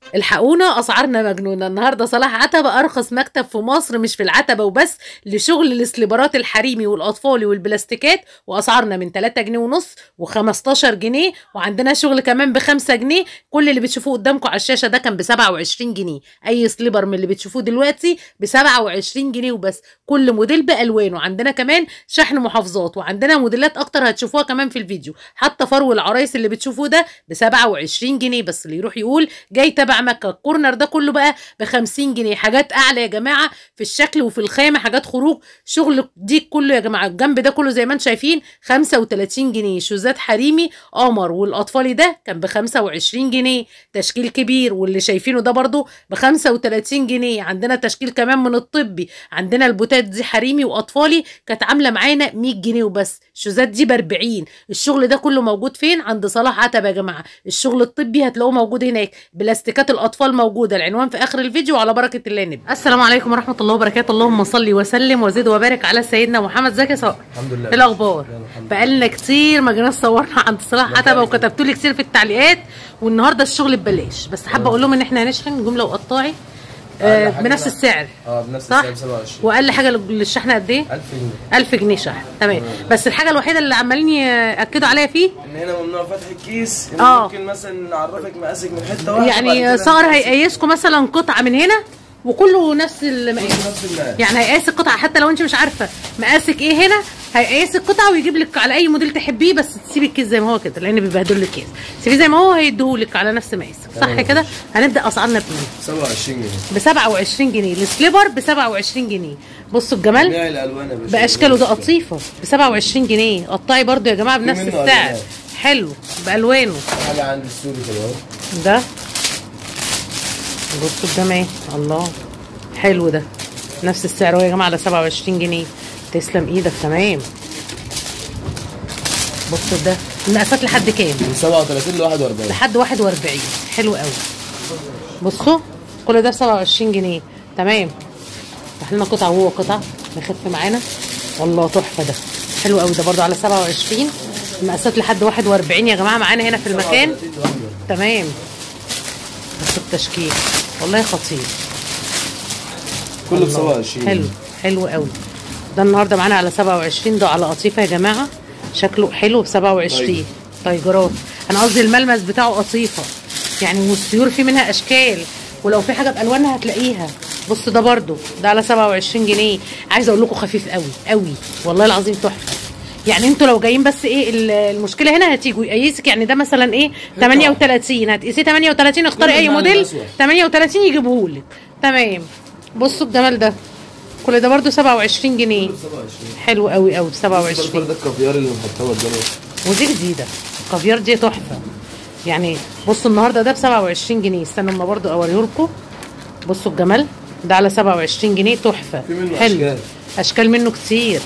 الحقونا اسعارنا مجنونه النهارده صلاح عتبه ارخص مكتب في مصر مش في العتبه وبس لشغل السليبرات الحريمي والاطفالي والبلاستيكات واسعارنا من 3 جنيه ونص و15 جنيه وعندنا شغل كمان ب 5 جنيه كل اللي بتشوفوه قدامكم على الشاشه ده كان ب 27 جنيه اي سليبر من اللي بتشوفوه دلوقتي ب 27 جنيه وبس كل موديل بالوانه عندنا كمان شحن محافظات وعندنا موديلات اكتر هتشوفوها كمان في الفيديو حتى فرو العرايس اللي بتشوفوه ده ب 27 جنيه بس اللي يروح يقول جاي تبع مكه الكورنر ده كله بقى ب 50 جنيه حاجات اعلى يا جماعه في الشكل وفي الخامه حاجات خروج شغل دي كله يا جماعه الجنب ده كله زي ما انتم شايفين 35 جنيه شوزات حريمي قمر والاطفالي ده كان ب 25 جنيه تشكيل كبير واللي شايفينه ده برضو ب 35 جنيه عندنا تشكيل كمان من الطبي عندنا البوتات دي حريمي واطفالي كانت عامله معانا 100 جنيه وبس الشوزات دي ب 40 الشغل ده كله موجود فين عند صلاح عتبه يا جماعه الشغل الطبي هتلاقوه موجود هناك بلاستيكات الاطفال موجوده العنوان في اخر الفيديو على بركه الله نبي السلام عليكم ورحمه الله وبركاته اللهم صل وسلم وزد وبارك على سيدنا محمد ازيك يا ساره الحمد لله ايه الاخبار يلا الحمد لله. بقالنا كتير ما جينا صورنا عند صلاح ده عتبه فعلا. وكتبتوا لي كتير في التعليقات والنهارده الشغل ببلاش بس حابه اقول لهم ان احنا هنشحن جمله وقطاعي آه أقل حاجة بنفس بقى. السعر اه بنفس صح السعر 27 واقل حاجه للشحن قد ايه 1000 جنيه 1000 جنيه شحن تمام بس الحاجه الوحيده اللي عمالين ياكدوا عليها فيه ان هنا ممنوع فتح الكيس إن آه. ممكن مثلا نعرفك مقاسك من حته واحده بعد يعني كده صار نقيس هيقيسكم مثلا قطعه من هنا وكله نفس المقاس نفس المقاس يعني هيقيس القطعه حتى لو انت مش عارفه مقاسك ايه هنا هيقيس القطعه ويجيب لك على اي موديل تحبيه بس تسيبي الكيس زي ما هو كده لان بيبهدلوا الكيس سيبيه زي ما هو هيديهولك على نفس مقاسك صح تمام. كده هنبدا اسعارنا بايه 27 جنيه ب 27 جنيه السليبر ب 27 جنيه بصوا الجمال جميع الالوان يا باشا باشكاله ده قطيفه ب 27 جنيه قطعي برضو يا جماعه بنفس منه السعر ألوانات. حلو بالوانه حاجه عندي السوري كده اهو ده بصوا الجمال الله حلو ده نفس السعر اهو يا جماعه على 27 جنيه تسلم ايدك تمام بصوا ده المقاسات لحد كام من 37 ل 41 لحد 41 حلو قوي بصوا كل ده ب 27 جنيه تمام راح لنا قطعه وهو قطعه نخف معانا والله تحفه ده حلو قوي ده برضو على 27 المقاسات لحد 41 يا جماعه معانا هنا في المكان 37 ل 41. تمام بص التشكيل والله خطير كله ب الله. 27 حلو حلو قوي ده النهارده معانا على 27 ده على قطيفه يا جماعه شكله حلو ب 27 طيب. تايجرات انا قصدي الملمس بتاعه قطيفه يعني والسيور فيه منها اشكال ولو في حاجه بالوانها هتلاقيها بص ده برضو ده على 27 جنيه عايزه اقول لكم خفيف قوي قوي والله العظيم تحفه يعني انتوا لو جايين بس ايه ال- المشكله هنا هتيجوا يقيسك يعني ده مثلا ايه 38 هتقيسيه 38 اختاري كل اي المعنى موديل الأسود. 38 يجيبهولك تمام بصوا الجمال ده كل ده برضو 27 جنيه كله ب 27 حلو قوي قوي ب البرجر 27 ده الكافيار اللي بنحطها قدامه ودي جديده الكافيار دي تحفه يعني بصوا النهارده ده ب 27 جنيه استنوا اما برضو اوريه لكم بصوا الجمال ده على 27 جنيه تحفه في منه حلو أشكال. اشكال منه كتير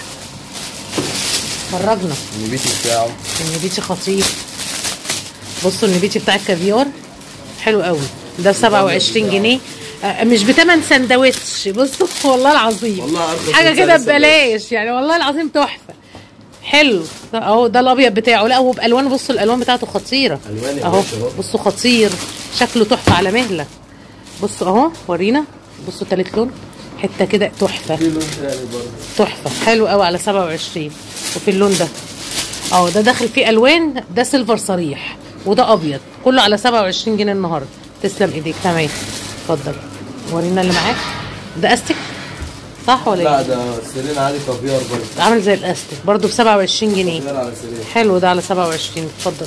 فرجنا النبيتي بتاعه النبيتي خطير بصوا النبيتي بتاع الكافيار حلو قوي ده ب 27 جنيه آه، مش بتمن سندوتش بصوا والله العظيم والله أرخص حاجه من كده سعر ببلاش يعني والله العظيم تحفه حلو ده اهو ده الابيض بتاعه لا هو بالوان بصوا الالوان بتاعته خطيره ألوان يا اهو باشا أهو. بصوا خطير شكله تحفه على مهله بصوا اهو ورينا بصوا تالت لون حته كده تحفه في لون تاني برضه تحفه حلو قوي على 27 وفي اللون ده اه ده داخل فيه الوان ده سيلفر صريح وده ابيض كله على 27 جنيه النهارده تسلم ايديك تمام اتفضل ورينا اللي معاك ده استك صح ولا لا ايه ده سيرين عادي كافيار برضه عامل زي الاستك برضه ب 27 جنيه كافيار على سيرين حلو ده على 27 اتفضل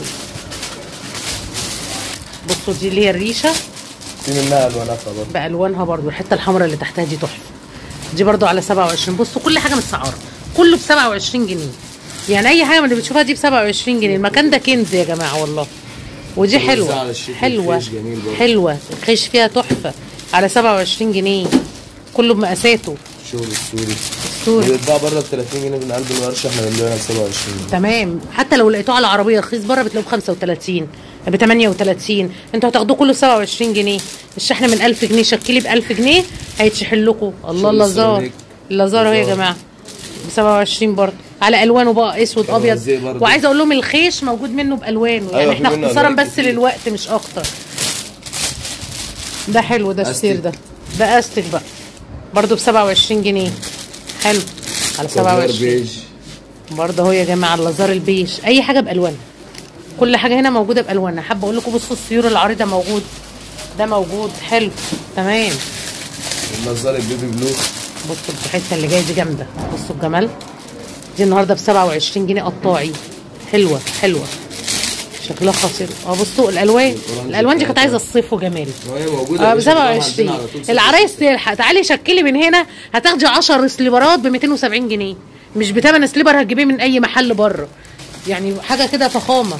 بصوا دي اللي هي الريشه في منها الواناتها برضه بالوانها برضو الحته الحمراء اللي تحتها دي تحفه دي برضو على 27 بصوا كل حاجه متسعره كله ب 27 جنيه يعني اي حاجه من اللي بتشوفها دي ب 27 جنيه المكان ده كنز يا جماعه والله ودي موزعة حلوه على الشيك حلوه الخيش جميل برضو. حلوه الخيش فيها تحفه على 27 جنيه كله بمقاساته الشغل السوري السوري بيتباع بره ب 30 جنيه من قلب الورشه احنا بنبيعها ب 27 تمام حتى لو لقيتوه على عربيه رخيص بره بتلاقوه ب 35 ب 38 انتوا هتاخدوه كله ب 27 جنيه الشحن من 1000 جنيه شكلي ب 1000 جنيه هيتشحن لكم الله شغل اللازار السيراميك. اللازار اهو يا لازار. جماعه ب 27 برضه على الوانه بقى اسود ابيض الرزيق برضه. وعايزه اقول لهم الخيش موجود منه بالوانه يعني أيوة، احنا في منه اختصارا ألوان بس كتير. للوقت مش اكتر ده حلو ده أستك. السير ده ده استك بقى برضو ب 27 جنيه حلو على كافيار 27 بيج برضه اهو يا جماعه اللازار البيج اي حاجه بالوانها كل حاجه هنا موجوده بالوانها حابه اقول لكم بصوا السيور العريضه موجود ده موجود حلو تمام النظاره البيبي بلو بصوا الحته اللي جايه دي جامده بصوا الجمال دي النهارده ب 27 جنيه قطاعي حلوه حلوه شكلها خطير اه بصوا الالوان الالوان دي كانت عايزه الصيف وجمال وهي موجوده اه يا ب باشا، بتروح عندنا 27 على طول العرايس تلحق تعالي شكلي من هنا هتاخدي 10 سليبرات ب 270 جنيه مش بتمن سليبر هتجيبيه من اي محل بره يعني حاجه كده فخامه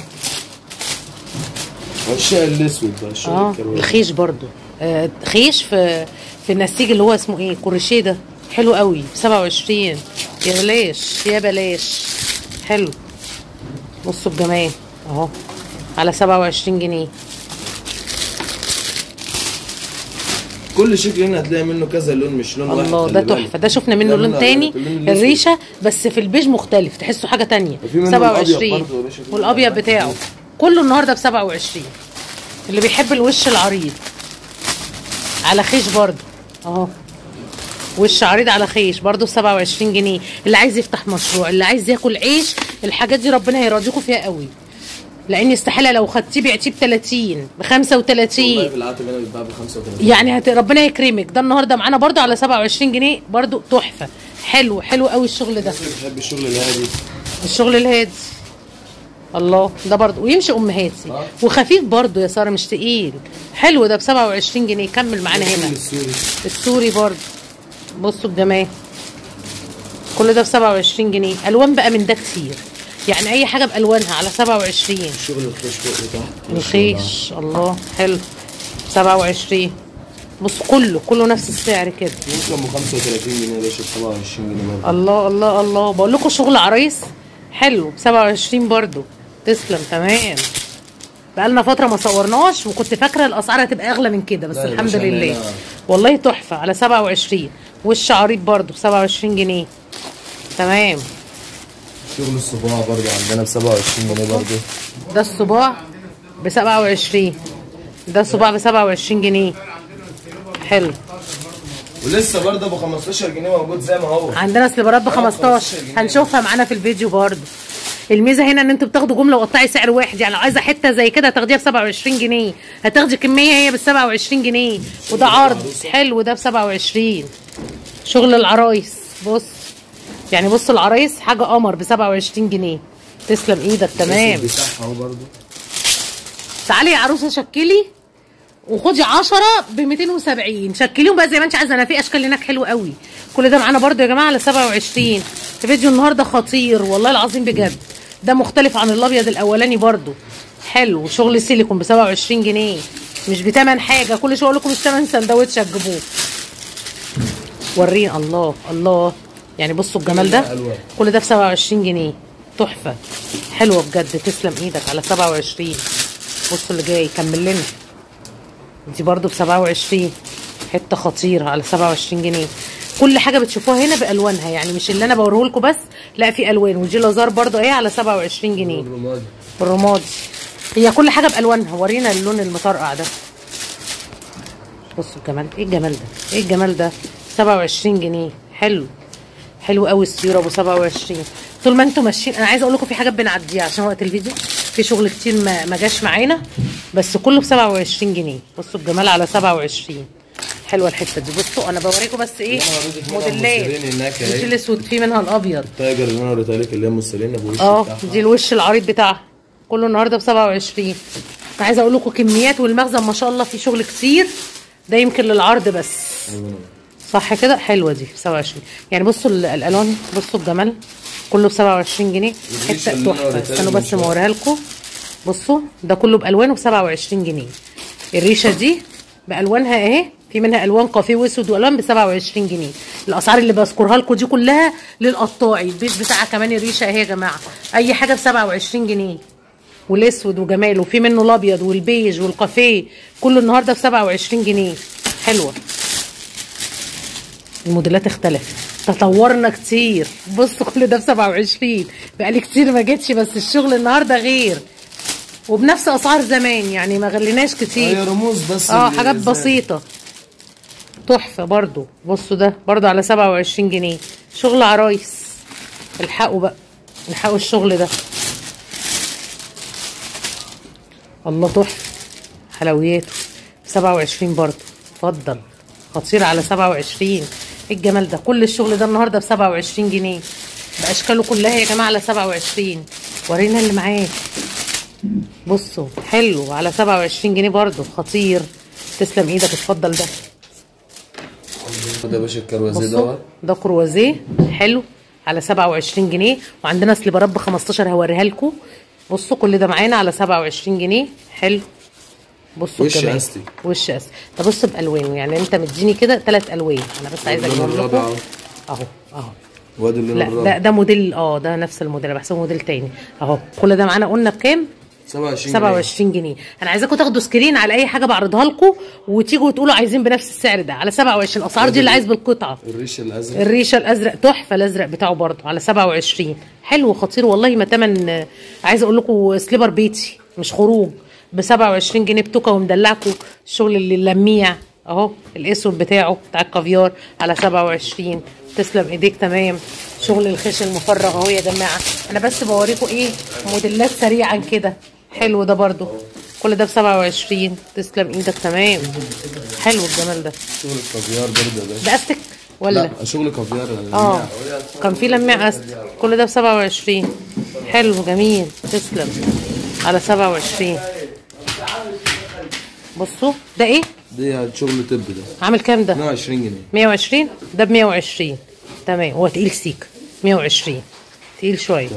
والشقه الاسود بقى الشغل اه الكروي الخيش برضو آه خيش في في النسيج اللي هو اسمه ايه كروشيه ده حلو قوي ب 27 يا بلاش يا بلاش حلو بصوا الجمال اهو على 27 جنيه كل شكل هنا هتلاقي منه كذا لون مش لون واحد الله خلي ده بالك. تحفه ده شفنا منه ده لون منه تاني اللون الأسود. الريشه بس في البيج مختلف تحسه حاجه تانية وفي منه الأبيض 27 برضه يا باشا، في والابيض منه بتاعه الأبيض. كله النهارده ب 27 اللي بيحب الوش العريض على خيش برضه اهو وش عريض على خيش برضه ب 27 جنيه اللي عايز يفتح مشروع اللي عايز ياكل عيش الحاجات دي ربنا هيرضيكم فيها قوي لان استحاله لو خدتيه بعتيه ب 30 ب والله 35 في العتبه هنا بيتباع ب 35 يعني هت... ربنا يكرمك ده النهارده معانا برضو على 27 جنيه برضو تحفه حلو حلو قوي الشغل ده الناس اللي بتحب الشغل الهادي الشغل الهادي الله ده برضو ويمشي امهاتي آه. وخفيف برضو يا ساره مش تقيل حلو ده ب 27 جنيه كمل معانا هنا السوري السوري برضو بصوا الجمال كل ده ب 27 جنيه الوان بقى من ده كتير يعني اي حاجه بالوانها على 27 الشغل الخيش فوق وتحت الخيش الله حلو 27 بص كله كله نفس السعر كده ممكن ب 35 جنيه يا باشا ب 27 جنيه برضه الله الله الله بقول لكم شغل عرايس حلو ب 27 برضو تسلم تمام بقالنا فتره ما صورناش وكنت فاكره الاسعار هتبقى اغلى من كده بس لا يا الحمد باشا، لله هنا- والله تحفه على 27 وش عريض برضو ب 27 جنيه تمام شغل الصباع برضه عندنا ب 27 جنيه برضه ده الصباع ب 27 ده صباع ب 27 جنيه حلو ولسه برضه ب 15 جنيه موجود زي ما هو عندنا سليبرات ب 15 هنشوفها معانا في الفيديو برضه الميزه هنا ان انتوا بتاخدوا جمله وقطعي سعر واحد يعني لو عايزه حته زي كده هتاخديها ب 27 جنيه هتاخدي كميه هي ب 27 جنيه وده عرض حلو ده ب 27 شغل العرايس بص يعني بص العرايس حاجه قمر ب 27 جنيه تسلم ايدك تمام بتاعها اهو برضه تعالي يا عروسه شكلي وخدي 10 ب 270 شكليهم بقى زي ما انت عايزه انا في اشكال هناك حلوه قوي كل ده معانا برضو يا جماعه على 27 في فيديو النهارده خطير والله العظيم بجد ده مختلف عن الابيض الاولاني برضو حلو شغل سيليكون ب 27 جنيه مش بتمن حاجه كل شويه اقول لكم مش تمن سندوتش هتجيبوه ورينا الله الله يعني بصوا الجمال ده ألوان. كل ده ب 27 جنيه تحفه حلوه بجد تسلم ايدك على 27 بصوا اللي جاي كمل لنا دي برضو ب 27 حته خطيره على 27 جنيه كل حاجه بتشوفوها هنا بالوانها يعني مش اللي انا بوريه لكم بس لا في الوان ودي لازار برضو ايه على 27 جنيه الرمادي بالرمادي هي كل حاجه بالوانها ورينا اللون المطرقع ده بصوا الجمال ايه الجمال ده ايه الجمال ده 27 جنيه حلو حلو قوي السيره ابو 27 طول ما انتم ماشيين انا عايزه اقول لكم في حاجات بنعديها عشان وقت الفيديو في شغل كتير ما, ما جاش معانا بس كله ب 27 جنيه بصوا الجمال على 27 حلوه الحته دي بصوا انا بوريكم بس ايه أنا وريتك منها موديلات موسرين هناك مش أهي. الاسود في منها الابيض تايجر اللي انا وريتها لك اللي هي موسلين ابو وش اه بتاعها. دي الوش العريض بتاعها كله النهارده ب 27 انا عايزه اقول لكم كميات والمخزن ما شاء الله في شغل كتير ده يمكن للعرض بس صح كده حلوه دي ب 27 يعني بصوا ال- الالوان بصوا الجمال كله ب 27 جنيه والريشة حته اللي أنا تحفه وريتها استنوا لك بس من ما شوية. اوريها لكم بصوا ده كله بالوانه ب 27 جنيه الريشه دي بالوانها اهي في منها الوان كافيه واسود والوان ب 27 جنيه الاسعار اللي بذكرها لكم دي كلها للقطاعي البيت بتاعها كمان الريشه اهي يا جماعه اي حاجه ب 27 جنيه والاسود وجماله وفي منه الابيض والبيج والكافيه كله النهارده ب 27 جنيه حلوه الموديلات اختلفت تطورنا كتير بصوا كل ده ب 27 بقالي كتير ما جيتش بس الشغل النهارده غير وبنفس اسعار زمان يعني ما غليناش كتير هي رموز بس اه اللي حاجات زي- بسيطة تحفة برضو بصوا ده برضو على سبعة وعشرين جنيه شغل عرايس الحقوا بقى الحقوا الشغل ده الله تحفة حلوياته سبعة وعشرين برضو اتفضل خطير على سبعة وعشرين ايه الجمال ده كل الشغل ده النهاردة بسبعة وعشرين جنيه بأشكاله كلها يا جماعة على سبعة وعشرين ورينا اللي معاه بصوا حلو على 27 جنيه برضو خطير تسلم ايدك اتفضل ده ده يا باشا الكروزيه بصوا دوت ده كروازيه حلو على 27 جنيه وعندنا سليبرات ب 15 هوريها لكم بصوا كل ده معانا على 27 جنيه حلو بصوا وش الجمال. أستي. وش استي طب بص بالوانه يعني انت مديني كده ثلاث الوان انا بس عايزه اللون اجيبهم الرابع لكم أهو. اهو اهو وادي اللون لا ده الرابع ده موديل اه ده نفس الموديل انا بحسبه موديل تاني اهو كل ده معانا قلنا بكام 27 27 جنيه انا عايزاكم تاخدوا سكرين على اي حاجه بعرضها لكم وتيجوا تقولوا عايزين بنفس السعر ده على 27 الاسعار دي اللي عايز بالقطعه الريش الازرق الريشه الازرق تحفه الازرق بتاعه برضه على 27 حلو خطير والله ما تمن عايزه اقول لكم سليبر بيتي مش خروج ب 27 جنيه بتوكه ومدلعكم الشغل اللي اللميع اهو الاسود بتاعه بتاع الكافيار على 27 تسلم ايديك تمام شغل الخيش المفرغ اهو يا جماعه انا بس بوريكم ايه موديلات سريعا كده حلو ده برضه كل ده ب 27 تسلم ايدك تمام حلو الجمال ده شغل الكافيار برضه يا باشا ده استك ولا لا شغل كافيار اه كان في لميع أسد كل ده ب 27 حلو جميل تسلم على 27 بصوا ده ايه دي شغل طب ده عامل كام ده 120 جنيه 120 ده ب 120 تمام هو تقيل سيك 120 تقيل شويه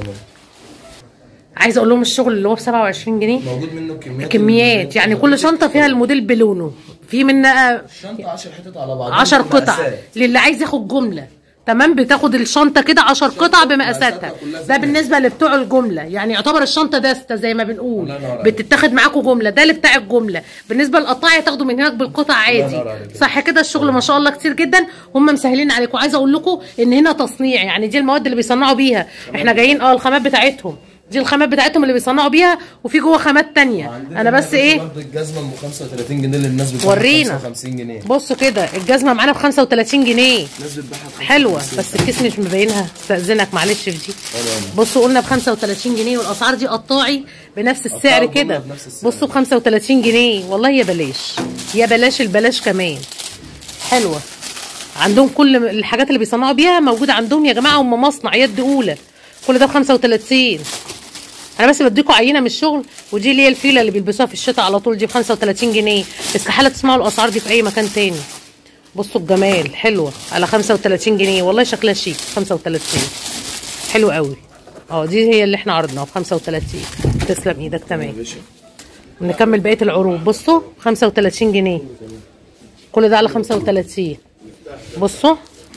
عايزه اقول لهم الشغل اللي هو ب 27 جنيه موجود منه كميات كميات يعني كل شنطه فيها الموديل بلونه في منها الشنطه 10 حتت على بعض 10 قطع للي عايز ياخد جمله تمام بتاخد الشنطه كده 10 قطع بمقاساتها كلها زي ده بالنسبه لبتوع الجمله يعني يعتبر الشنطه دسته زي ما بنقول الله ينور عليك. بتتاخد معاكم جمله ده اللي بتاع الجمله بالنسبه للقطاعي تاخدوا من هناك بالقطع ينور عادي عليك. صح كده الشغل ما شاء الله كتير جدا هم مسهلين عليكم عايزه اقول لكم ان هنا تصنيع يعني دي المواد اللي بيصنعوا بيها احنا جايين اه الخامات بتاعتهم دي الخامات بتاعتهم اللي بيصنعوا بيها وفي جوه خامات تانية انا بس ايه برضه الجزمه ام 35 جنيه للناس بتبيعها ورينا. 55 جنيه بصوا كده الجزمه معانا ب 35 جنيه الناس بتبيعها ب حلوه 55. بس الكيس مش مبينها استاذنك معلش في دي حلوة أوي. بصوا قلنا ب 35 جنيه والاسعار دي قطاعي بنفس السعر قطاعي وجملة كده بنفس السعر. بصوا ب 35 جنيه والله يا بلاش يا بلاش البلاش كمان حلوه عندهم كل الحاجات اللي بيصنعوا بيها موجوده عندهم يا جماعه هم مصنع يد اولى كل ده ب 35 انا بس بديكوا عينه من الشغل ودي اللي هي الفيله اللي بيلبسوها في الشتاء على طول دي ب 35 جنيه استحاله تسمعوا الاسعار دي في اي مكان تاني بصوا الجمال حلوه على 35 جنيه والله شكلها شيك 35 حلو قوي اه دي هي اللي احنا عرضناها ب 35 تسلم ايدك يا تمام باشا نكمل بقيه العروض بصوا 35 جنيه كل ده على 35 بصوا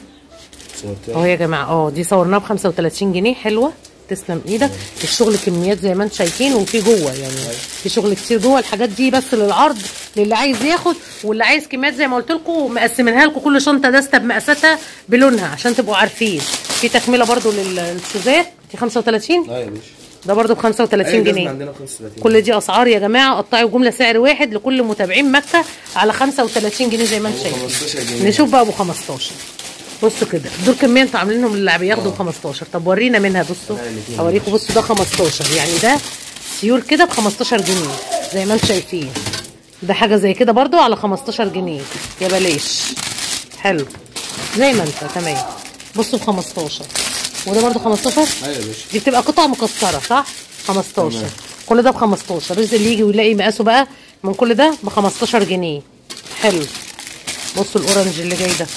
صورتها اهو يا جماعه اه دي صورناها ب 35 جنيه حلوه تسلم ايدك الشغل كميات زي ما انتم شايفين وفي جوه يعني في شغل كتير جوه الحاجات دي بس للعرض للي عايز ياخد واللي عايز كميات زي ما قلت لكم مقسمينها لكم كل شنطه دسته بمقاساتها بلونها عشان تبقوا عارفين في تكمله برضو لل- للشوزات دي 35 اه يا باشا ده برضو ب 35 أي جزمة جنيه عندنا ب 35 كل دي اسعار يا جماعه قطعوا جمله سعر واحد لكل متابعين مكه على 35 جنيه زي ما انتم أبو شايفين 15 جنيه. نشوف بقى ابو 15 بصوا كده دول كميه انتوا عاملينهم اللي بياخدوا ب 15 طب ورينا منها بصوا لا، الاتنين اوريكم بصوا ده 15 يعني ده سيور كده ب 15 جنيه زي ما انتم شايفين ده حاجه زي كده برضو على 15 جنيه يا بلاش حلو زي ما انت تمام بصوا ب 15 وده برضو 15 ايوه يا باشا دي بتبقى قطع مكسره صح 15 تمام. كل ده ب 15 رزق اللي يجي ويلاقي مقاسه بقى من كل ده ب 15 جنيه حلو بصوا الاورنج اللي جاي ده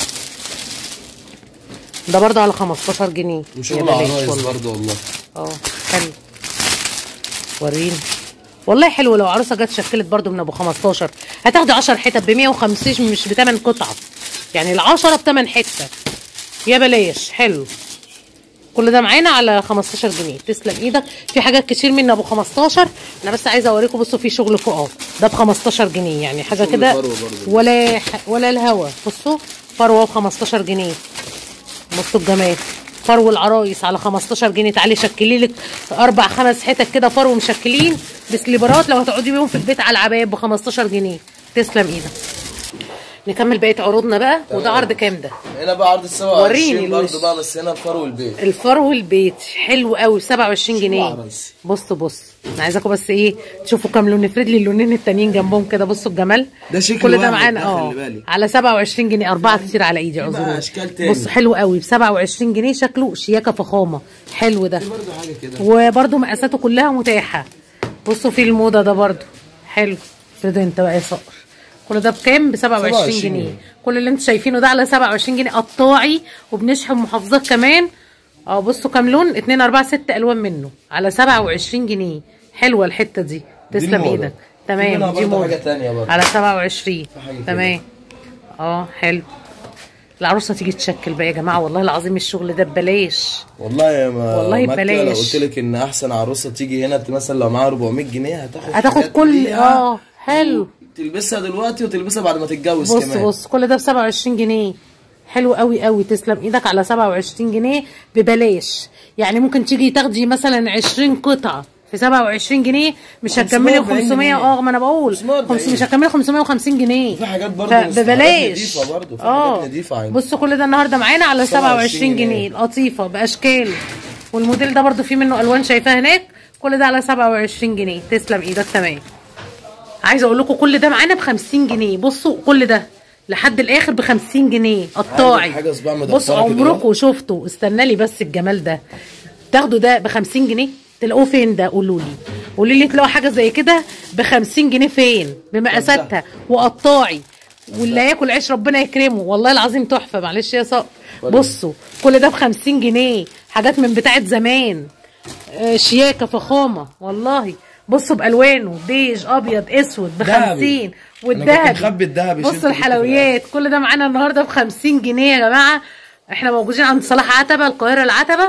ده برضه على 15 جنيه يا وشغل بلاش عرايس والله برضه والله اه حلو وريني والله حلو لو عروسه جت شكلت برضو من ابو 15 هتاخدي 10 حتت ب 150 مش بتمن قطعه يعني ال 10 بتمن حته يا بلاش حلو كل ده معانا على 15 جنيه تسلم ايدك في حاجات كتير من ابو 15 انا بس عايزه اوريكم بصوا في شغل فوق اهو ده ب 15 جنيه يعني حاجه شغل كده فرو برضو. ولا ح- ولا الهوا بصوا فروه ب 15 جنيه بصوا الجمال فرو العرايس على 15 جنيه تعالي شكلي لك اربع خمس حتت كده فرو مشكلين بسليبرات لو هتقعدي بيهم في البيت على العباية ب 15 جنيه تسلم ايدك نكمل بقيه عروضنا بقى وده تمام. عرض كام ده هنا بقى عرض ال وريني 27 الوش. برضه بقى بس هنا الفرو البيت الفرو البيت حلو قوي ب 27 شو جنيه عرس؟ بص بص انا عايزاكم بس ايه تشوفوا كام لون نفرد لي اللونين التانيين جنبهم كده بصوا الجمال ده شكل كل ده واحد معانا ده، اه خلي بالك. على 27 جنيه اربعه كتير على ايدي في بقى اعذروني أشكال تاني. بص حلو قوي ب 27 جنيه شكله شياكه فخامه حلو ده في برضه حاجه كده وبرده مقاساته كلها متاحه بصوا في الموضه ده برده حلو افرض انت بقى يا صقر كل ده بكام ب 27 27 جنيه جنيه. كل اللي انتوا شايفينه ده على 27 جنيه قطاعي وبنشحن محافظات كمان اه بصوا كام لون 2 4 6 الوان منه على 27 جنيه حلوه الحته دي تسلم موضة. ايدك في تمام منها دي برضه موضه حاجة تانية برضه. على 27 حاجة كده. تمام اه حلو العروسه تيجي تشكل بقى يا جماعه والله العظيم الشغل ده ببلاش والله يا ما والله مكة لو ببلاش. قلت لك ان احسن عروسه تيجي هنا مثلا لو معاها 400 جنيه هتاخد هتاخد حاجات كل ليها اه حلو تلبسها دلوقتي وتلبسها بعد ما تتجوز بص كمان بص كل ده ب 27 جنيه حلو قوي قوي تسلم ايدك على 27 جنيه ببلاش يعني ممكن تيجي تاخدي مثلا 20 قطعه في 27 جنيه مش هتكملي 540 500 جنيه. اه ما انا بقول 540. خمس- مش هتكملي 550 جنيه وفي حاجات برضه ف- مستحقات ببلاش نضيفة برضه، في اه حاجات نضيفة عندي. بصوا كل ده النهارده معانا على 27 27 جنيه جنيه. القطيفه باشكال والموديل ده برضه فيه منه الوان شايفاه هناك كل ده على 27 جنيه تسلم ايدك تمام عايزه اقول لكم كل ده معانا ب 50 جنيه بصوا كل ده لحد الاخر ب 50 جنيه قطاعي عندك حاجة صباع مدفرة بصوا كده عمركم شفتوا استنى لي بس الجمال ده تاخدوا ده ب 50 جنيه تلاقوه فين ده قولوا لي قولوا لي تلاقوا حاجه زي كده ب 50 جنيه فين بمقاساتها وقطاعي واللي ياكل عيش ربنا يكرمه والله العظيم تحفه معلش يا صقر بصوا كل ده ب 50 جنيه حاجات من بتاعه زمان آه، شياكه فخامه والله بصوا بالوانه بيج ابيض اسود ب دهبي. 50 أنا كنت والذهبي مخبي الدهبي، شلته بصوا جبته في الحلويات كل ده معانا النهارده ب 50 جنيه يا جماعه احنا موجودين عند صلاح عتبه القاهره العتبه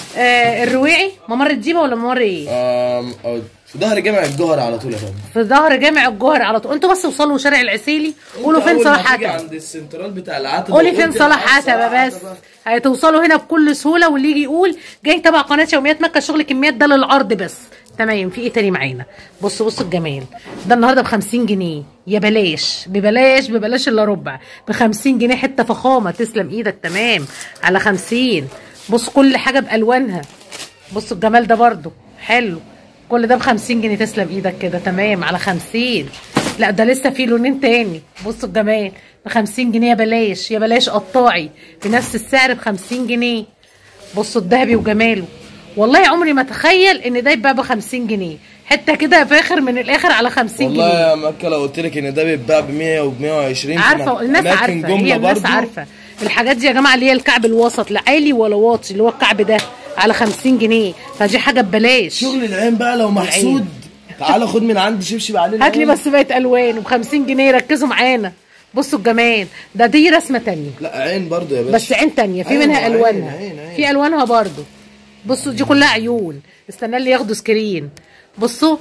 آه الرويعي ممر الديبه ولا ممر ايه؟ آم، أو في ظهر جامع الجوهر على طول يا فندم في ظهر جامع الجوهر على طول انتوا بس وصلوا شارع العسيلي قولوا أنت فين أول ما صلاح تيجي عتبه عند السنترال بتاع العتبه قولي فين وقلت صلاح العتبة، عتبه بس عتبة. هتوصلوا هنا بكل سهوله واللي يجي يقول جاي تبع قناه يوميات مكه شغل كميات ده للعرض بس تمام في ايه تاني معانا بصوا بصوا الجمال ده النهارده ب 50 جنيه يا بلاش ببلاش ببلاش الا ربع ب 50 جنيه حته فخامه تسلم ايدك تمام على 50 بص كل حاجه بالوانها بصوا الجمال ده برضو حلو كل ده ب 50 جنيه تسلم ايدك كده تمام على 50 لا ده لسه في لونين تاني بصوا الجمال ب 50 جنيه يا بلاش يا بلاش قطاعي بنفس السعر ب 50 جنيه بصوا الذهبي وجماله والله عمري ما اتخيل ان ده يبقى ب 50 جنيه حته كده فاخر من الاخر على 50 والله جنيه يا مكه لو قلت لك ان ده بيتباع ب 100 وب 120 في عارفه الناس أماكن عارفه جملة هي الناس برضو. عارفه الحاجات دي يا جماعه اللي هي الكعب الوسط لا عالي ولا واطي اللي هو الكعب ده على 50 جنيه فدي حاجه ببلاش شغل العين بقى لو محسود تعالى خد من عندي شبشب عليه هات لي العين. بس بقت الوان وب 50 جنيه ركزوا معانا بصوا الجمال ده دي رسمه تانية لا عين برضو يا باشا بس عين تانية في أيوة، منها عين، الوانها عين، عين. في الوانها برضو بصوا دي كلها عيون استنى اللي ياخدوا سكرين بصوا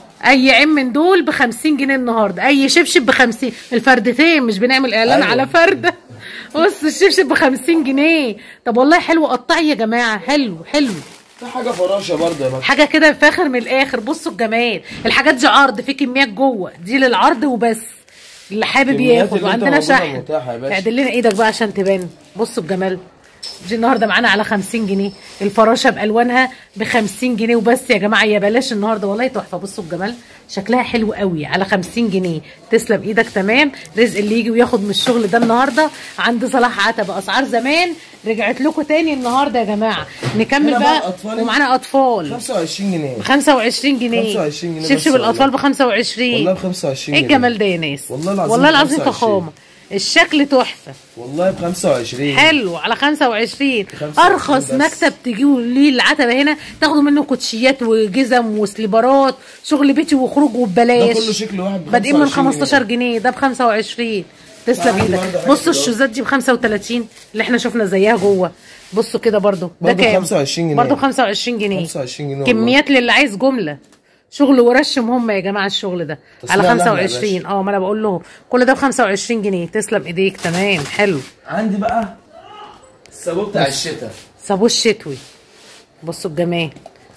اي عين من دول ب 50 جنيه النهارده اي شبشب ب 50 الفردتين مش بنعمل اعلان أيوة. على فرده بص الشبشب ب 50 جنيه طب والله حلو قطعي يا جماعه حلو حلو في حاجه فراشه برضو يا باشا حاجه كده فاخر من الاخر بصوا الجمال الحاجات دي عرض في كميات جوه دي للعرض وبس اللي حابب كميات ياخد اللي انت وعندنا موجودة شحن متاحة يا باشا. اعدل لنا ايدك بقى عشان تبان بصوا الجمال دي النهارده معانا على 50 جنيه الفراشه بالوانها ب 50 جنيه وبس يا جماعه يا بلاش النهارده والله تحفه بصوا الجمال شكلها حلو قوي على 50 جنيه تسلم ايدك تمام رزق اللي يجي وياخد من الشغل ده النهارده عند صلاح عتبه اسعار زمان رجعت لكم تاني النهارده يا جماعه نكمل هنا بقى بقى الأطفال. ومعانا اطفال 25 جنيه ب 25 جنيه 25 جنيه بس شبشب الاطفال والله. ب 25 والله ب 25 ايه جنيه. الجمال ده يا ناس والله العظيم والله ب العظيم 25. فخامه الشكل تحفه والله ب 25 حلو على 25 25 ارخص بس. مكتب تجيبوا ليه العتبه هنا تاخدوا منه كوتشيات وجزم وسليبرات شغل بيتي وخروج وببلاش ده كله شكل واحد ب بادئين من 25 15 جنيه ده ب 25 تسلم عندي برضه ايدك حاجة بصوا كده. الشوزات دي ب 35 اللي احنا شفنا زيها جوه بصوا كده برضو ده برضه كام 25 جنيه. برضه ب 25 جنيه 25 جنيه والله. كميات للي عايز جمله شغل ورشم هم يا جماعه الشغل ده على تصنيع نعمة يا 25 اه ما انا بقول لهم كل ده ب 25 جنيه تسلم ايديك تمام حلو عندي بقى الصابون بتاع الشتاء صابون شتوي بصوا الجمال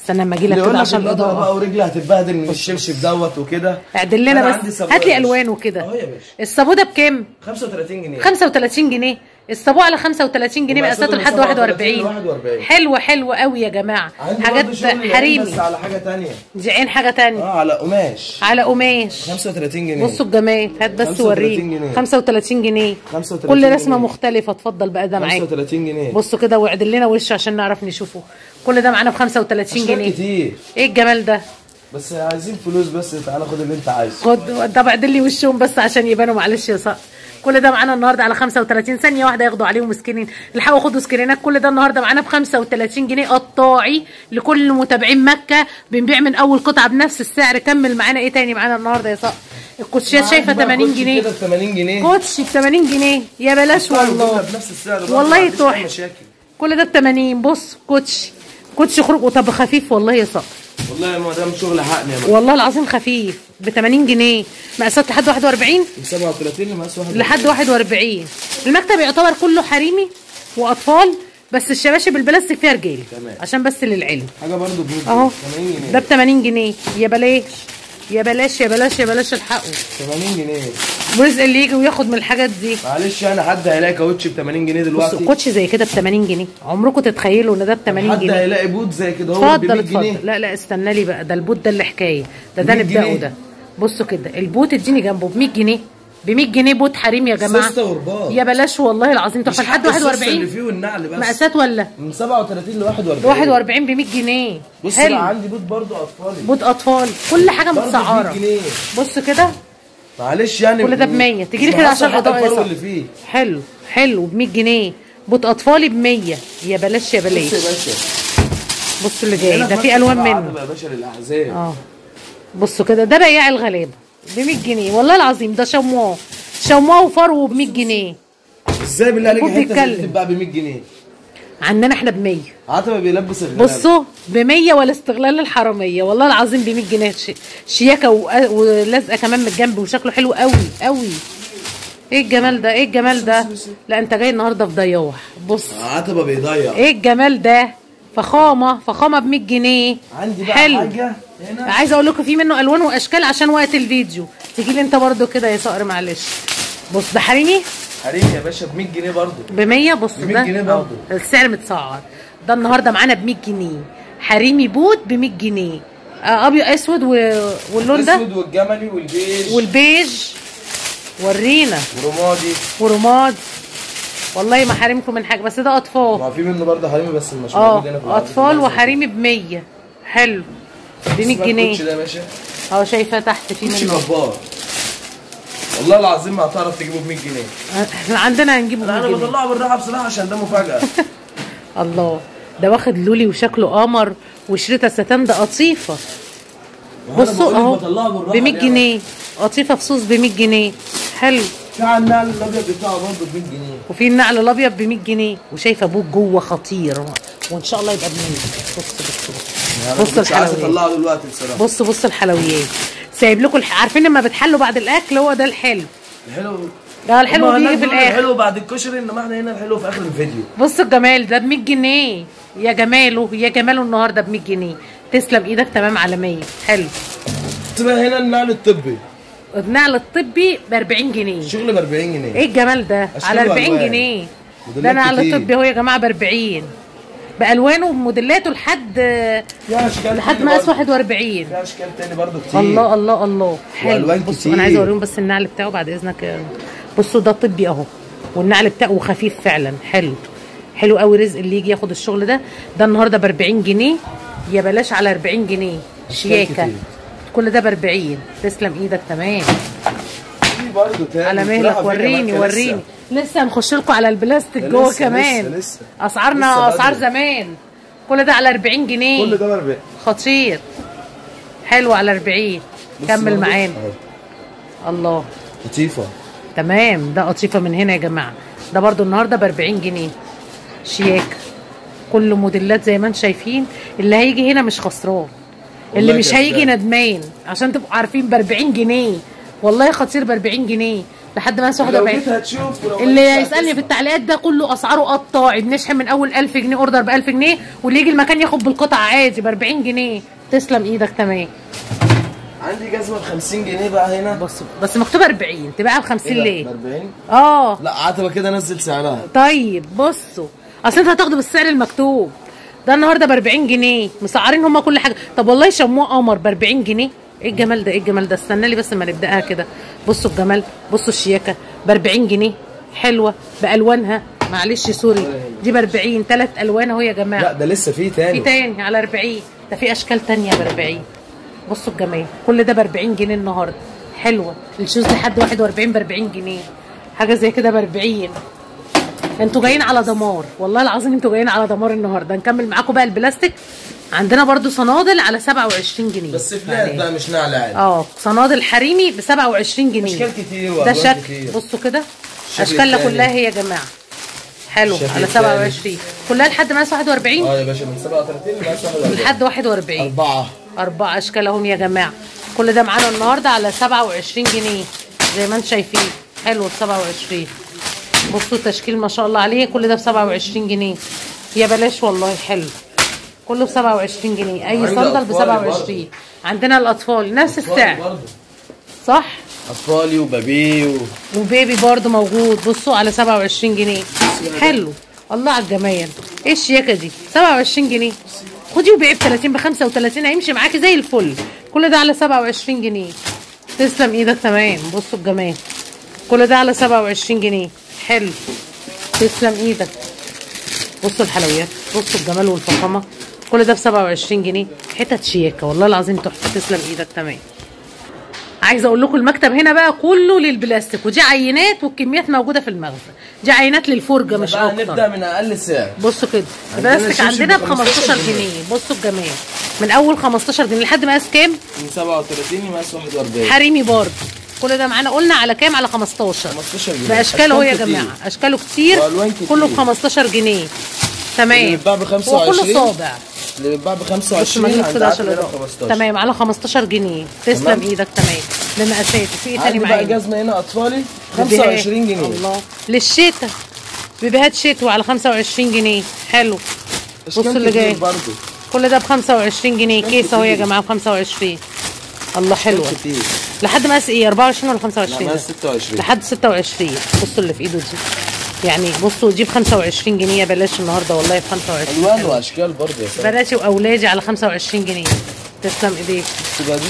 استنى اما اجي لك اللي يقول كده لك عشان النضاره الاضاءه بقى ورجلي هتتبهدل من الشبشب دوت وكده اعدل أنا لنا عندي بس صابونة هات لي يا باشا. الوان وكده اهو يا باشا الصابون ده بكام 35 جنيه 35 جنيه الصابون على 35 جنيه ومقاساته مقاساته من لحد 37 ل 41 41. حلوه حلوه قوي يا جماعه عندي حاجات برضه شغل العين حريمي بس على حاجه تانية دي عين حاجه تانية اه على قماش على قماش 35 جنيه بصوا الجمال هات بس 35 وريني جنيه. 35 جنيه 35 كل جنيه. رسمه مختلفه اتفضل بقى ده معاك 35 جنيه بصوا كده واعدل لنا وشه عشان نعرف نشوفه كل ده معانا ب 35 أشكال جنيه كتير ايه الجمال ده بس عايزين فلوس بس تعالى خد اللي انت عايزه خد طب اعدل لي وشهم بس عشان يبانوا معلش يا صقر كل ده معانا النهارده على 35 ثانيه واحده ياخدوا عليهم سكرين الحقوا خدوا سكرينات كل ده النهارده معانا ب 35 جنيه قطاعي لكل متابعين مكه بنبيع من اول قطعه بنفس السعر كمل معانا ايه تاني معانا النهارده يا صقر الكوتشيات شايفه عندي بقى 80 كوتشي جنيه كده ب 80 جنيه كوتشي ب 80 جنيه يا بلاش والله بنفس السعر برضه، والله ما عنديش أي تحفه مشاكل كل ده ب 80 بص كوتشي كوتشي خروج وطب خفيف والله يا صقر والله يا مدام شغل حقني يا مدام والله العظيم خفيف ب 80 جنيه مقاسات لحد 41 من 37 لمقاس واحد لحد 41 المكتب يعتبر كله حريمي واطفال بس الشباشب البلاستيك فيها رجالي تمام. عشان بس للعلم حاجه برضه ب 100 اهو 80 جنيه ده ب 80 جنيه يا بلاش يا بلاش يا بلاش يا بلاش الحقوا 80 جنيه ورزق اللي يجي وياخد من الحاجات دي معلش انا حد هيلاقي كاوتش ب 80 جنيه بصوا دلوقتي كوتش زي كده ب 80 جنيه عمركم تتخيلوا ان ده ب 80 حد جنيه هيلاقي بوت زي كده هو ب اتفضل 100 جنيه اتفضل لا لا استنى لي بقى ده البوت ده اللي حكايه ده ده 100 نبداه جنيه. ده بصوا كده البوت اديني جنبه ب 100 جنيه ب 100 جنيه بوت حريم يا جماعه سوسته ورباط. يا بلاش والله العظيم مش تحفه لحد حق السوسته 41 اللي فيه والنعل بس مقاسات ولا من 37 ل 41 41 ب 100 جنيه بص لا حلو عندي بوت برضه اطفالي بوت اطفال كل حاجه برضه ب 100 متسعره جنيه بص كده معلش يعني كل ده ب 100 تيجي لي مش كده محصل عشان حتى الاضاءه الفرو يا اللي فيه حلو حلو ب 100 جنيه بوت اطفالي ب 100 يا بلاش يا بص يا بلاش باشا بص اللي جاي هنا ده في في الوان مكتب منه عدد يا باشا للاحزاب اه بصوا كده ده بياع الغلابه ب 100 جنيه والله العظيم ده شمواه شمواه وفرو ب 100 جنيه ازاي بالله عليك المفروض حته زي دي يتكلم. تتباع ب 100 جنيه عندنا احنا ب 100 عتبه بيلبس الغلابه بصوا ب 100 ولا استغلال الحراميه والله العظيم ب 100 جنيه ش- شياكه و- ولازقه كمان من الجنب وشكله حلو قوي قوي ايه الجمال ده ايه الجمال ده لا انت جاي النهارده في ضيوح بص عتبه بيضيع ايه الجمال ده فخامه فخامه ب 100 جنيه عندي بقى حلو حاجه هنا عايزه اقول لكم في منه الوان واشكال عشان وقت الفيديو تيجي لي انت برضو كده يا صقر معلش بص ده حريمي حريم يا باشا ب 100 جنيه برضه ب 100 بص ب 100 ده جنيه أهو، برضو. السعر متسعر ده النهارده معانا ب 100 جنيه حريمي بوت ب 100 جنيه آه، ابيض اسود و... واللون ده الاسود والجملي والبيج والبيج ورينا ورمادي ورماد والله ما حارمكم من حاجه بس ده اطفال ما في منه برضه حريمي بس مش موجود هنا اه في العرض. اطفال وحريمي ب 100 حلو ب 100 اسمها جنيه الكوتش ده يا باشا اهو شايفه تحت في كوتش منه جبار والله العظيم ما هتعرف تجيبه ب 100 جنيه احنا عندنا هنجيبه ب 100 انا جنيه بطلعه بالراحه بصراحه عشان ده مفاجاه الله ده واخد لولي وشكله قمر وشريطه ستان ده قطيفه وأنا بصوا بقولك اهو بطلعه ب بالراحة 100 ليه؟ جنيه قطيفه فصوص ب 100 جنيه حلو في على النعل الابيض بتاعه برضه ب 100 جنيه وفي النعل الابيض ب 100 جنيه وشايفه ابوك جوه خطير وان شاء الله يبقى ب 100 بص بص بص بص مش عايز الحلويات اطلعه دلوقتي بصراحه بص بص الحلويات سايب لكم الح... عارفين لما بتحلوا بعد الاكل هو ده الحلو الحلو ده الحلو هما بيجي هناك في بيقولوا الاخر الحلو بعد الكشري انما احنا هنا الحلو في اخر الفيديو بص الجمال ده ب 100 جنيه يا جماله يا جماله النهارده ب 100 جنيه تسلم ايدك تمام عالميه حلو تبقى هنا النعل الطبي النعل الطبي ب 40 جنيه شغل ب 40 جنيه ايه الجمال ده أشكال على 40 وألوان. جنيه موديلات ده نعل كتير. طبي اهو يا جماعه ب 40 بالوانه وموديلاته لحد في اشكال لحد تاني مقاس برضه. 41 في اشكال تاني برضه كتير الله الله الله حلو وألوان بصوا كتير. انا عايزه اوريهم بس النعل بتاعه بعد اذنك بصوا ده طبي اهو والنعل بتاعه خفيف فعلا حلو حلو قوي رزق اللي يجي ياخد الشغل ده ده النهارده ب 40 جنيه يا بلاش على 40 جنيه شياكه كتير. كل ده ب 40 تسلم ايدك تمام في برضه تاني على بصراحة مهلك في وريني كمان وريني لسه. لسه هنخش لكم على البلاستيك ده جوه لسه- كمان لسه- لسه. اسعارنا لسه بدري. اسعار زمان كل ده على 40 جنيه كل ده ب 40 خطير حلو على 40 بص كمل برضه. معانا أهو. الله لطيفه تمام ده قطيفه من هنا يا جماعه ده برضو النهارده ب 40 جنيه شياكه كل موديلات زي ما انتم شايفين اللي هيجي هنا مش خسران اللي والله مش كده هيجي فعلا. ندمان عشان تبقوا عارفين ب 40 جنيه والله خطير ب 40 جنيه لحد مقاس لو 41 جيت هتشوف ولو ما اللي جيتش يسالني في هتسمع. التعليقات ده كله اسعاره قطاعي بنشحن من اول 1000 جنيه اوردر ب 1000 جنيه واللي يجي المكان ياخد بالقطعه عادي ب 40 جنيه تسلم ايدك تمام عندي جزمه ب 50 جنيه بقى هنا بص بس مكتوبه 40 تبيعها ب 50 ليه؟ ب 40 اه لا عتبه كده نزل سعرها طيب بصوا اصل انت هتاخده بالسعر المكتوب ده النهارده ب 40 جنيه مسعرين هما كل حاجه طب والله شموه قمر ب 40 جنيه ايه الجمال ده ايه الجمال ده استنى لي بس ما نبداها كده بصوا الجمال بصوا الشياكه ب 40 جنيه حلوه بالوانها معلش سوري دي ب 40 ثلاث الوان اهو يا جماعه لا ده لسه في في تاني تاني على 40 ده في اشكال تانية ب 40 بصوا الجمال كل ده ب 40 جنيه النهارده حلوه الشوز لحد 41 ب 40 جنيه حاجه زي كده ب 40 انتوا جايين على دمار والله العظيم انتوا جايين على دمار النهارده نكمل معاكم بقى البلاستيك عندنا برضو صنادل على 27 جنيه بس فلات بقى مش نعل عادي اه صنادل حريمي ب 27 جنيه أشكال كتير ده وألوان شكل كتير. بصوا كده الشكل اشكالنا التاني. كلها هي يا جماعه حلو الشكل على التاني. 27 كلها لحد مقاس 41 اه يا باشا من 37 لغايه 41 لحد 41 أربعة أربع أشكال أهم يا جماعة كل ده معانا النهاردة على 27 جنيه زي ما انتم شايفين حلو ب 27 بصوا التشكيل ما شاء الله عليه كل ده ب 27 جنيه يا بلاش والله حلو كله ب 27 جنيه أي عندي صندل ب أطفالي 27 عندنا الأطفال نفس السعر برضه صح اطفالي وبابي و... وبيبي برضو موجود بصوا على 27 جنيه حلو الله على الجمال ايه الشياكه دي 27 جنيه خدي وبيعي ب 30 ب 35 هيمشي معاكي زي الفل كل ده على 27 جنيه تسلم ايدك تمام بصوا الجمال كل ده على 27 جنيه حلو تسلم ايدك بصوا الحلويات بصوا الجمال والفخامه كل ده ب 27 جنيه حتت شياكه والله العظيم تحفه تسلم ايدك تمام عايزه اقول لكم المكتب هنا بقى كله للبلاستيك ودي عينات والكميات موجوده في المخزن دي عينات للفرجه مش بقى اكتر نبدا من اقل سعر بصوا كده عندنا البلاستيك الشبشب عندنا ب ب 15 15 جنيه بصوا الجمال من اول 15 جنيه لحد مقاس كام من 37 لمقاس 41 حريمي برضه كل ده معانا قلنا على كام على 15 15 جنيه باشكاله اهو يا أشكال كتير. جماعه اشكاله كتير وألوان كتير. كله ب 15 جنيه اللي تمام بيتباع ب هو 25 كله صابع اللي بيتباع ب بص 25 مجنون عند كده عشان عتبة الإضاءة. 15 تمام على 15 جنيه تسلم تمام. ايدك تمام بمقاسات في ايه تاني عندي بقى معانا جزمه هنا اطفالي بيبيهات. 25 جنيه الله للشتاء بيبيهات شتوي على 25 جنيه حلو أشكال بصوا اللي كتير جاي برضه كل ده ب 25 جنيه أشكال كيس اهو يا كتير. جماعه ب 25 الله حلوه كتير لحد مقاس ايه 24 ولا لا 25 مقاس 26 لحد 26 بصوا اللي في ايده دي يعني بصوا دي ب 25 جنيه يا بلاش النهارده والله ب 25 الوان واشكال برضه يا سلام بناتي واولادي على 25 جنيه تسلم ايديك بصوا بقى دي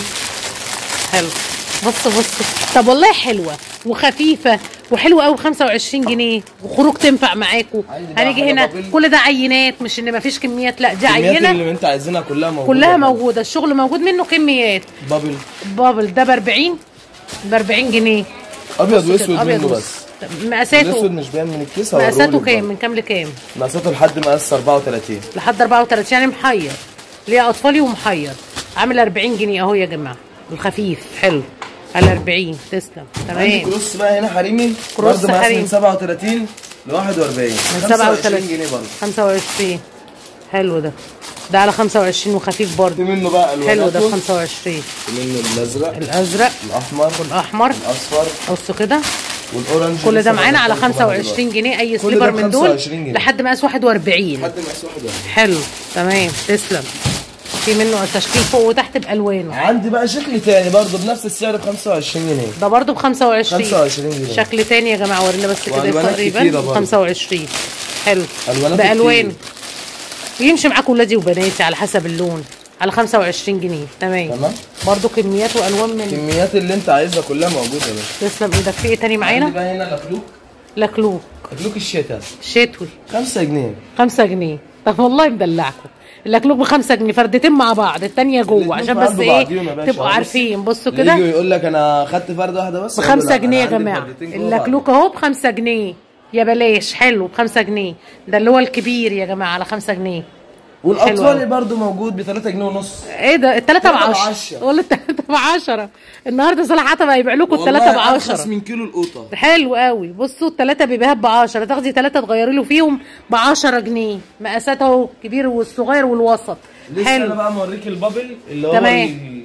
حلو بص بص طب والله حلوه وخفيفه وحلوه قوي ب 25 جنيه وخروج تنفع معاكم عندي بقى هنيجي حاجة هنا بابل. كل ده عينات مش ان مفيش كميات لا دي الكميات عينه اللي انت عايزينها كلها موجوده كلها موجوده الشغل موجود منه كميات بابل بابل ده ب 40 ب 40 جنيه ابيض بص كده، واسود أبيض منه وأسود. بس طب مقاساته الاسود مش باين من الكيس مقاساته هوريهولك كام برضه. من كام لكام مقاساته لحد مقاس 34 لحد 34 يعني محير ليه اطفالي ومحير عامل 40 جنيه اهو يا جماعه الخفيف حلو على 40 تسلم عندي تمام كروس بقى هنا حريمي كروس برضه مقاس حريمي. من 37 ل 41 من 25 37 جنيه برضه 25 حلو ده ده على 25 وخفيف في برضه منه بقى حلو ده ب الواناته 25 في منه الازرق الازرق الاحمر الاحمر الاصفر بصوا كده والاورنج كل لسه ده معانا على بنزلكم بعد دلوقتي. 25 جنيه اي كل سليبر ده من دول 25 جنيه. لحد مقاس 41 لحد مقاس 41 حلو تمام تسلم في منه تشكيل فوق وتحت بالوانه عندي بقى شكل تاني برضه بنفس السعر ب 25 جنيه ده برضه ب 25 25 جنيه شكل تاني يا جماعه ورينا بس كده وألوانات تقريبا كتيرة ب برضه. 25 حلو ألوانات بالوان كتير. يمشي معاكم ولادي وبناتي على حسب اللون على 25 جنيه تمام تمام برضه كميات والوان من الكميات اللي انت عايزها كلها موجوده يا باشا تسلم ايدك في ايه تاني عندي معانا بقى هنا لكلوك لكلوك لكلوك الشتاء شتوي 5 جنيه 5 جنيه طب والله مدلعكم اللكلوك ب 5 جنيه فردتين مع بعض التانية جوه الاتنين عشان في بس قلب ايه بعضيهم يا باشا. تبقوا بص. عارفين بصوا اللي كده يجي يقول لك انا خدت فرده واحده بس ب أقول له 5 لا، جنيه يا أنا عندي جماعه فردتين جوه بعض. اللكلوك اهو ب 5 جنيه يا بلاش حلو ب 5 جنيه ده اللي هو الكبير يا جماعه على 5 جنيه حلو والاطفالي أوي. برضو موجود ب 3 جنيه ونص ايه ده التلاتة ب تلاتة 10 بعشرة. قول التلاتة ب 10 النهارده صلاح عتبة هيبيع لكم التلاتة ب والله ارخص 10 من كيلو القوطه حلو قوي بصوا التلاتة بيبيعها ب 10 تاخدي تلاتة تغيري له فيهم ب 10 جنيه مقاسات اهو كبير والصغير والوسط لسه انا حلو بقى موريك البابل اللي هو تمام.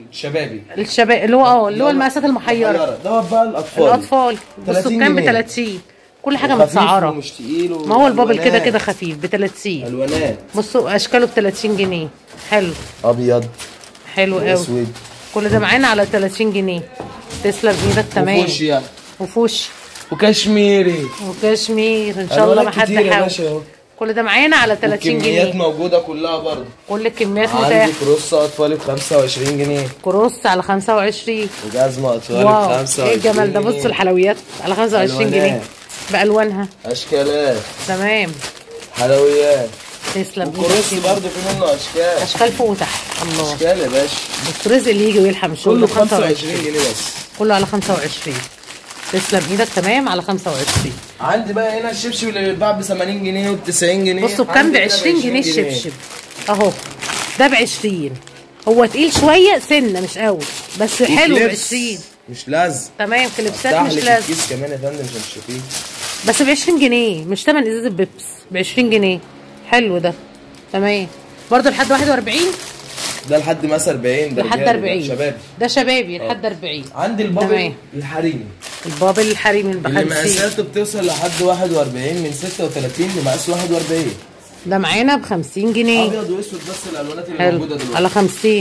الشبابي الشباب اللي هو اه اللي هو المقاسات المحيره دوت بقى الاطفال الاطفال 30 بالسكان ب جنيه. 30 كل حاجه وخفيف متسعره ومش تقيل ما هو البابل كده وألوانات. كده خفيف ب 30 الوانات بصوا اشكاله ب 30 جنيه حلو ابيض حلو قوي واسود كل ده معانا على 30 جنيه تسلم ايدك تمام وفوشيا وفوش وكشميري وكشمير ان شاء الله ما ألوانات حد كتير يا يحاول باشا اهو كل ده معانا على 30 الكميات جنيه موجوده كلها برضه كل الكميات عندي متاحه كروس اطفالي ب 25 جنيه كروس على 25 وجزمه اطفالي ب واو 25 ايه الجمال ده بصوا الحلويات على 25 جنيه ألوانات. بالوانها اشكالات تمام حلويات تسلم وكروس ايدك برضه في منه اشكال اشكال فوق وتحت الله اشكال يا باشا بس رزق اللي يجي ويلحم الشغل كله ب ب 25 جنيه بس كله على 25 تسلم ايدك تمام على 25 عندي بقى هنا الشبشب اللي بيتباع ب 80 جنيه وب 90 جنيه بصوا بكام ب عندي هنا 20 جنيه الشبشب اهو ده ب 20 هو تقيل شويه سنه مش قوي بس حلو ب وكليبس. 20 مش لازم تمام كليبسات افتح مش لك لازم الكيس كمان يا فندم عشان تشوفيه بس ب 20 جنيه مش تمن ازازه بيبس ب 20 جنيه حلو ده تمام برضه لحد 41 ده لحد مثلا 40 ده لحد رجالي، ده 40 شباب ده شبابي لحد 40 عندي البابل تمام. الحريمي البابل الحريمي ب اللي 50 مقاساته بتوصل لحد 41 من 36 لمقاس 41 ده معانا ب 50 جنيه ابيض واسود بس الالوانات اللي حلو موجوده دلوقتي على 50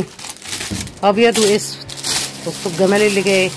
ابيض واسود بصوا الجمال اللي جاي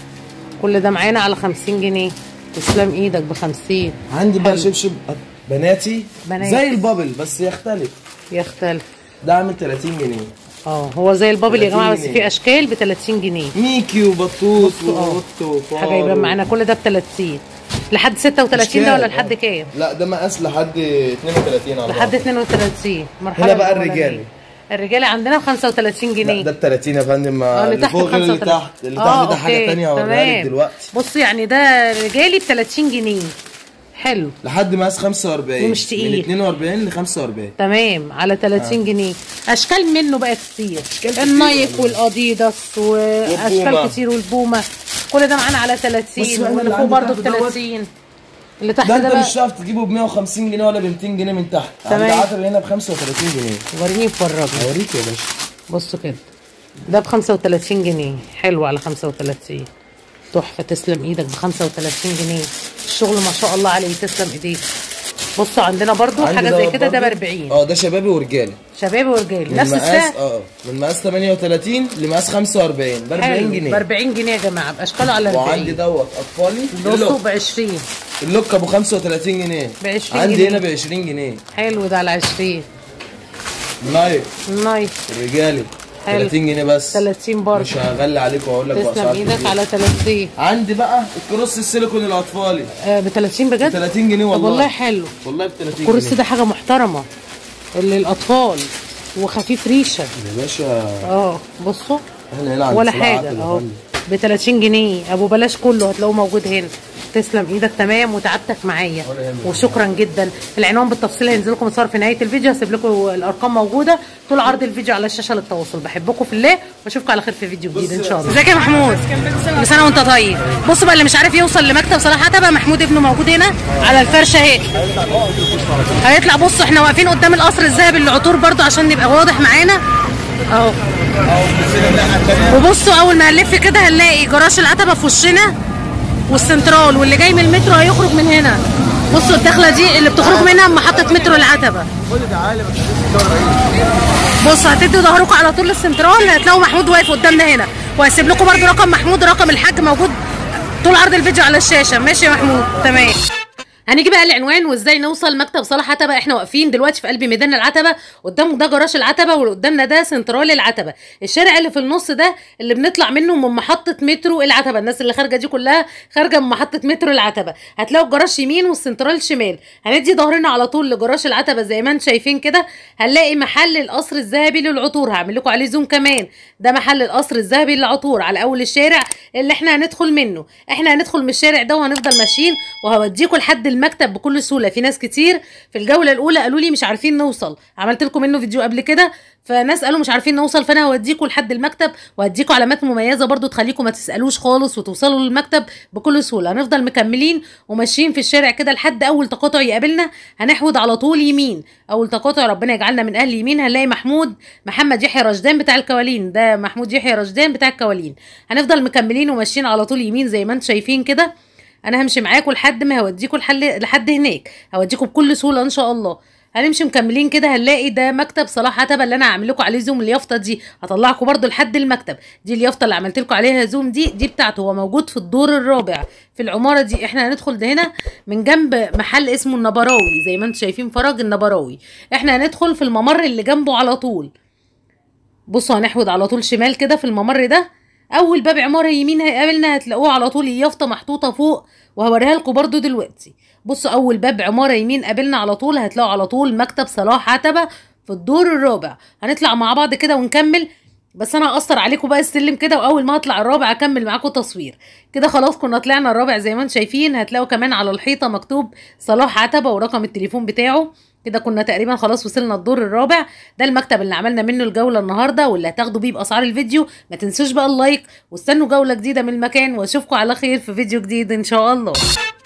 كل ده معانا على 50 جنيه تسلم ايدك ب 50 عندي بقى حلو. شبشب بناتي بنات. زي البابل بس يختلف يختلف ده عامل 30 جنيه اه هو زي البابل يا 30 جماعه بس جنيه. فيه اشكال ب 30 جنيه ميكي وبطوط بصوا اه. وقط وفار حاجه يبقى معانا كل ده ب 30 لحد 36 ده ولا لحد كام؟ لا ده مقاس لحد 32 على لحد بعض. 32 مرحله هنا بقى الأولانية. الرجالي. الرجالي عندنا ب 35 لا جنيه ده ب 30 يا فندم اه اللي اللي تحت فوق غير اللي 35 تحت اللي اه، تحت ده حاجه اوكي، تانية هوريها لك تمام. دلوقتي بص يعني ده رجالي ب 30 جنيه حلو لحد مقاس 45 ومش تقيل. من 42 ل 45 تمام على 30 جنيه اشكال منه بقى كتير أشكال كتير النايك والله. والاديداس واشكال والبومة. كتير والبومه كل ده معانا على 30 بص بقى واللي اللي فوق عندي برضه ب تحت دوت. 30 اللي تحت ده ده انت بقى مش هتعرف تجيبه ب 150 جنيه ولا ب 200 جنيه من تحت تمام. عند عطر هنا ب 35 جنيه وريني فرجني اوريك يا باشا بصوا كده ده ب 35 جنيه حلو على 35 تحفه تسلم ايدك ب 35 جنيه الشغل ما شاء الله عليه تسلم ايديك بصوا عندنا برضو عندي حاجه زي دوت كده ده ب برضه. 40 اه ده شبابي ورجالي شبابي ورجالي من نفس مقاس السعر اه من مقاس 38 لمقاس 45 ب 40 حلو ب جنيه 40 جنيه يا جماعه باشكاله على 40 وعندي دوت اطفالي بصوا اللوك ب 20 اللوك ابو 35 جنيه ب 20 عندي جنيه. هنا ب 20 جنيه حلو ده على 20 نايك نايس الرجالي حلو. 30 جنيه بس 30 برضه مش هغلي عليك واقول لك تسلم بأسعار ايدك كتير. على 30 عندي بقى الكروس السيليكون الاطفالي آه ب 30 بجد 30 جنيه طب والله والله حلو والله ب 30 الكرسي جنيه ده حاجه محترمه للاطفال وخفيف ريشه يا باشا اه بصوا احنا هنا عند ولا صلاح حاجه عقل يا اهو فندم. ب 30 جنيه ابو بلاش كله هتلاقوه موجود هنا تسلم ايدك تمام وتعبتك معايا ولا يهمك. وشكرا جدا العنوان بالتفصيل هينزل لكم صور في نهايه الفيديو هسيب لكم الارقام موجوده طول عرض الفيديو على الشاشه للتواصل بحبكم في الله واشوفكم على خير في فيديو جديد ان شاء الله ازيك يا محمود كل سنه وانت طيب بصوا بقى اللي مش عارف يوصل لمكتب صلاح عتبه محمود ابنه موجود هنا على الفرشه اهي هيطلع بصوا احنا واقفين قدام القصر الذهبي اللي عطور برضو عشان نبقى واضح معانا اهو وبصوا اول ما هنلف كده هنلاقي جراج العتبه في وشنا والسنترال واللي جاي من المترو هيخرج من هنا بصوا الدخله دي اللي بتخرج منها من محطه مترو العتبه بصوا هتدوا ظهركم على طول للسنترال هتلاقوا محمود واقف قدامنا هنا وهسيب لكم برضو رقم محمود رقم الحاج موجود طول عرض الفيديو على الشاشه ماشي يا محمود تمام هنيجي بقى العنوان وازاي نوصل مكتب صلاح عتبه احنا واقفين دلوقتي في قلب ميدان العتبه قدام ده جراج العتبه واللي قدامنا ده سنترال العتبه الشارع اللي في النص ده اللي بنطلع منه من محطه مترو العتبه الناس اللي خارجه دي كلها خارجه من محطه مترو العتبه هتلاقوا الجراج يمين والسنترال شمال هندي ظهرنا على طول لجراج العتبه زي ما انتم شايفين كده هنلاقي محل القصر الذهبي للعطور هعمل لكم عليه زوم كمان ده محل القصر الذهبي للعطور على اول الشارع اللي احنا هندخل منه احنا هندخل من الشارع ده وهنفضل ماشيين وهوديكم لحد المكتب بكل سهوله في ناس كتير في الجوله الاولى قالوا لي مش عارفين نوصل عملت لكم منه فيديو قبل كده فناس قالوا مش عارفين نوصل فانا هوديكم لحد المكتب وهديكم علامات مميزه برضو تخليكم ما تسالوش خالص وتوصلوا للمكتب بكل سهوله هنفضل مكملين وماشيين في الشارع كده لحد اول تقاطع يقابلنا هنحود على طول يمين اول تقاطع ربنا يجعلنا من اهل اليمين هنلاقي محمود محمد يحيى رشدان بتاع الكوالين ده محمود يحيى رشدان بتاع الكوالين هنفضل مكملين وماشيين على طول يمين زي ما انتم شايفين كده انا همشي معاكم لحد ما هوديكم لحد لحد هناك هوديكم بكل سهوله ان شاء الله هنمشي مكملين كده هنلاقي ده مكتب صلاح عتبه اللي انا هعمل لكم عليه زوم اليافطه دي هطلعكم برده لحد المكتب دي اليافطه اللي عملت لكم عليها زوم دي دي بتاعته هو موجود في الدور الرابع في العماره دي احنا هندخل ده هنا من جنب محل اسمه النبراوي زي ما انتم شايفين فرج النبراوي احنا هندخل في الممر اللي جنبه على طول بصوا هنحود على طول شمال كده في الممر ده اول باب عماره يمين هيقابلنا هتلاقوه على طول اليافطه محطوطه فوق وهوريها لكم برده دلوقتي بصوا اول باب عماره يمين قابلنا على طول هتلاقوا على طول مكتب صلاح عتبه في الدور الرابع هنطلع مع بعض كده ونكمل بس انا هقصر عليكم بقى السلم كده واول ما اطلع الرابع اكمل معاكم تصوير كده خلاص كنا طلعنا الرابع زي ما انتم شايفين هتلاقوا كمان على الحيطه مكتوب صلاح عتبه ورقم التليفون بتاعه كده كنا تقريبا خلاص وصلنا الدور الرابع ده المكتب اللي عملنا منه الجوله النهارده واللي هتاخدوا بيه باسعار الفيديو ما تنسوش بقى اللايك واستنوا جوله جديده من المكان واشوفكم على خير في فيديو جديد ان شاء الله